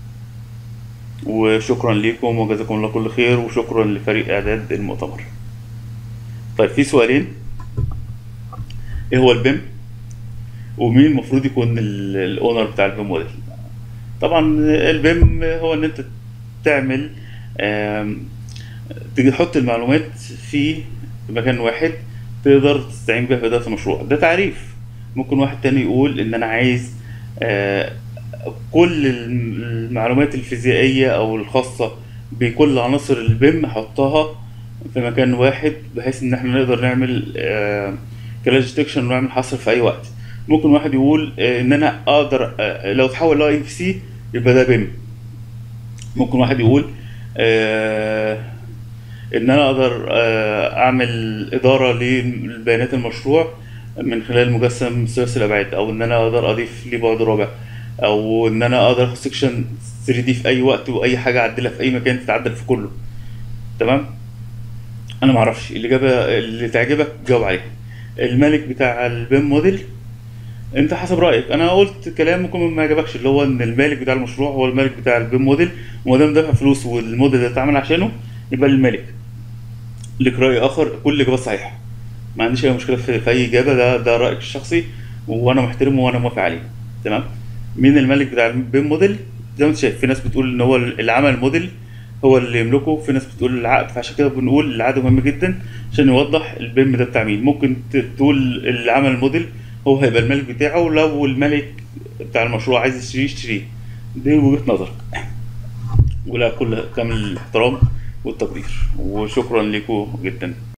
وشكرا لكم وجزاكم الله كل خير وشكرا لفريق اعداد المؤتمر طيب في سؤالين ايه هو البيم ومين المفروض يكون ال- الاونر بتاع البيم موديل طبعا البيم هو ان انت تعمل آم، تحط المعلومات في مكان واحد تقدر تستعين بيها في اداره المشروع ده تعريف ممكن واحد تاني يقول ان انا عايز آه، كل الم- المعلومات الفيزيائيه او الخاصه بكل عناصر البيم احطها في مكان واحد بحيث ان احنا نقدر نعمل كلاش ديتكشن ونعمل حصر في اي وقت ممكن واحد يقول آه، ان انا اقدر آه، لو تحول لاي اف سي يبقى ده بيم ممكن واحد يقول آه، ان انا اقدر آه، اعمل اداره لبيانات المشروع من خلال مجسم ثلاثي الابعاد او ان انا اقدر اضيف ليه بعد رابع او ان انا اقدر اخد سكشن 3 دي في اي وقت واي حاجه اعدلها في اي مكان تتعدل في كله تمام انا ما اعرفش الاجابه اللي تعجبك جاوب عليها الملك بتاع البيم موديل انت حسب رايك انا قلت كلام ممكن ما يعجبكش اللي هو ان المالك بتاع المشروع هو المالك بتاع البيم موديل وما دام دافع فلوس والموديل ده اتعمل عشانه يبقى المالك لك راي اخر كل اجابه صحيحه ما عنديش اي مشكله في, في اي اجابه ده ده رايك الشخصي وانا محترمه وانا موافق عليه تمام مين الملك بتاع البيم موديل زي ما انت شايف في ناس بتقول ان هو اللي عمل الموديل هو اللي يملكه في ناس بتقول العقد فعشان كده بنقول العقد مهم جدا عشان يوضح البيم ده بتاع مين ممكن ت- تقول اللي عمل الموديل هو هيبقى الملك بتاعه لو الملك بتاع المشروع عايز يشتريه يشتريه دي وجهة نظرك ولا كل كامل الاحترام والتقدير وشكرا لكم جدا